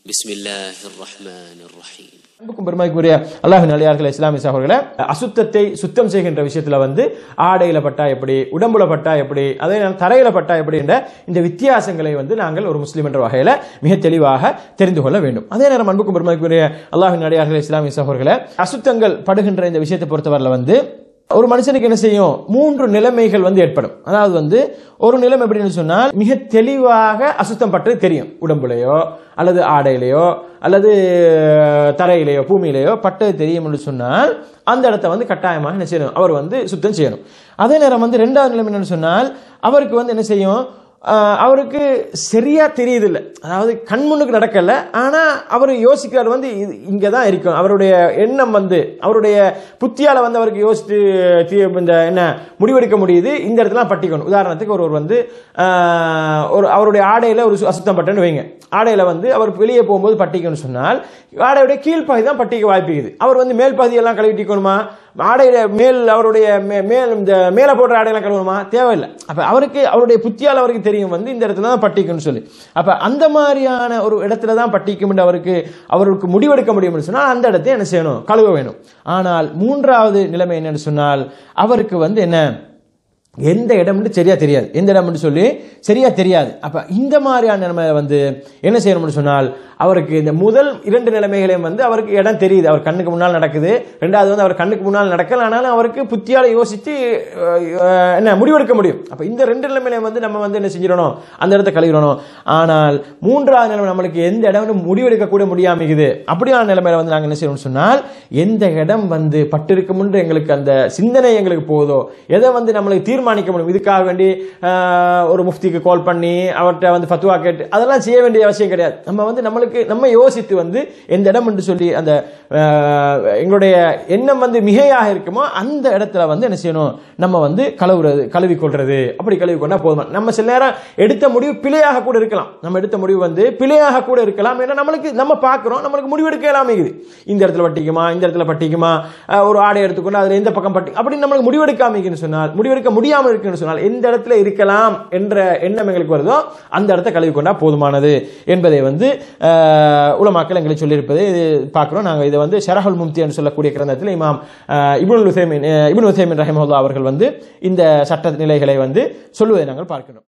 بسم الله الرحمن الرحيم அன்புக்கும் பெருமைக்குரிய அல்லாஹின் அலியார்கள் இஸ்லாமிய சகோதரர்களே அசுத்தத்தை சுத்தம் செய்கின்ற விஷயத்துல வந்து ஆடையில பட்டா எப்படி உடம்புல பட்டா எப்படி அதே நேரம் தரையில பட்டா எப்படி என்ற இந்த வித்தியாசங்களை வந்து நாங்கள் ஒரு முஸ்லீம் என்ற வகையில மிக தெளிவாக தெரிந்து கொள்ள வேண்டும் அதே நேரம் அன்புக்கும் பெருமைக்குரிய அல்லாஹின் அடியார்கள் இஸ்லாமிய சகோதரர்களே அசுத்தங்கள் படுகின்ற இந்த விஷயத்தை பொறுத்தவரையில வந்து ஒரு மனுஷனுக்கு என்ன செய்யும் மூன்று நிலைமைகள் வந்து ஏற்படும் அதாவது வந்து ஒரு நிலைமை எப்படின்னு சொன்னால் மிக தெளிவாக அசுத்தம் பட்டது தெரியும் உடம்புலையோ அல்லது ஆடையிலையோ அல்லது தரையிலையோ பூமியிலையோ பட்டது தெரியும் என்று சொன்னால் அந்த இடத்த வந்து கட்டாயமாக என்ன செய்யணும் அவர் வந்து சுத்தம் செய்யணும் அதே நேரம் வந்து ரெண்டாவது நிலைமை என்னன்னு சொன்னால் அவருக்கு வந்து என்ன செய்யும் ஆஹ் அவருக்கு சரியா தெரியுது இல்லை அதாவது கண் முன்னுக்கு நடக்கல ஆனா அவர் யோசிக்கிறார் வந்து இது இங்கே தான் இருக்கும் அவருடைய எண்ணம் வந்து அவருடைய புத்தியால வந்து அவருக்கு யோசித்து தி- இந்த என்ன முடிவெடுக்க முடியுது இந்த இடத்துல பட்டிக்கணும் உதாரணத்துக்கு ஒருவர் வந்து ஆஹ், ஒரு அவருடைய ஆடையில ஒரு சு- அசுத்தம் பட்டன்னு வைங்க ஆடையில வந்து அவர் வெளியே போகும்போது பட்டிக்கணும்னு சொன்னால் ஆடையுடைய கீழ்ப்பகுதி தான் பட்டிக்க வாய்ப்புக்குது அவர் வந்து மேல் பகுதியெல்லாம் கழுவிட்டிக்கணுமா ஆடையில மேல் அவருடைய மே- மேல் இந்த மேலே போடுற ஆடையெல்லாம் கழுவணுமா தேவையில்லை அப்ப அவருக்கு அவருடைய புத்தியால் அவருக்கு தெரியும் வந்து இந்த இடத்துல தான் பட்டிக்குன்னு சொல்லி அப்ப அந்த மாதிரியான ஒரு இடத்துல தான் பட்டிக்கும் என்று அவருக்கு அவருக்கு முடிவெடுக்க முடியும்னு சொன்னால் அந்த இடத்தை என்ன செய்யணும் கழுவ வேணும் ஆனால் மூன்றாவது நிலைமை என்னன்னு சொன்னால் அவருக்கு வந்து என்ன எந்த இடம்னு சரியா தெரியாது எந்த இடம்னு சொல்லி சரியா தெரியாது அப்ப இந்த மாதிரியான நிலைமை வந்து என்ன செய்யணும்னு சொன்னால் அவருக்கு இந்த முதல் இரண்டு நிலைமைகளையும் வந்து அவருக்கு இடம் தெரியுது அவர் கண்ணுக்கு முன்னால் நடக்குது ரெண்டாவது வந்து அவர் கண்ணுக்கு முன்னால் நடக்கல ஆனாலும் அவருக்கு புத்தியால யோசித்து அஹ், அஹ், என்ன முடிவெடுக்க முடியும் அப்ப இந்த ரெண்டு நிலைமையிலையும் வந்து நம்ம வந்து என்ன செஞ்சிடணும் அந்த இடத்த கழுவிடணும் ஆனால் மூன்றாவது நிலைமை நம்மளுக்கு எந்த இடம்னு முடிவெடுக்க கூட முடியாமிக்குது அப்படியான நிலைமையில வந்து நாங்கள் என்ன செய்யணும்னு சொன்னால் எந்த இடம் வந்து பட்டிருக்கும்ன்ற எங்களுக்கு அந்த சிந்தனை எங்களுக்கு போதோ எதை வந்து நம்மளுக்கு தீர்மானிக்க முடியும் இதுக்காக வேண்டி ஆஹ், ஒரு முஃப்திக்கு கால் பண்ணி அவர்கிட்ட வந்து ஃபத்துவா கேட்டு அதெல்லாம் செய்ய வேண்டிய அவசியம் கிடையாது நம்ம வந்து நம்மளுக்கு நம்ம யோசித்து வந்து எந்த இடம் என்று சொல்லி அந்த ஆஹ், எங்களுடைய எண்ணம் வந்து மிகையாக இருக்குமோ அந்த இடத்துல வந்து என்ன செய்யணும் நம்ம வந்து கழுவுறது கழுவி கொள்றது அப்படி கழுவி கொண்டா போதுமா நம்ம சில நேரம் எடுத்த முடிவு பிழையாக கூட இருக்கலாம் நம்ம எடுத்த முடிவு வந்து பிழையாக கூட இருக்கலாம் ஏன்னா நம்மளுக்கு நம்ம பார்க்குறோம் நம்மளுக்கு முடிவெடுக்க இல்லாம இருக்குது இந்த இடத்துல பட்டிக்குமா இந்த இடத்துல பட்டிக்குமா அஹ் ஒரு ஆடை எடுத்துக்கொண்டு அதில் எந்த பக்கம் பட்டி அப்படின்னு நம்மளுக்கு முடிவெடுக்காம இருக்குன்னு சொன்னால் முடிவெடுக்க முடியாமல் இருக்குன்னு சொன்னால் எந்த இடத்துல இருக்கலாம் என்ற எண்ணம் எங்களுக்கு வருதோ அந்த இடத்த கழுவி கொண்டா போதுமானது என்பதை வந்து அஹ், உலமாக்கள் எங்களுக்கு சொல்லியிருப்பதை இது பார்க்கிறோம் நாங்கள் இதை வந்து ஷரஹுல் மும்தி என்று சொல்லக்கூடிய கிரந்தத்தில் இமாம் அஹ், இப்னுல் உசைமின் அஹ், இப்னு உசைமின் ரஹிமஹுல்லா அவர்கள் வந்து இந்த சட்ட நிலைகளை வந்து சொல்லுவதை நாங்கள் பார்க்கிறோம்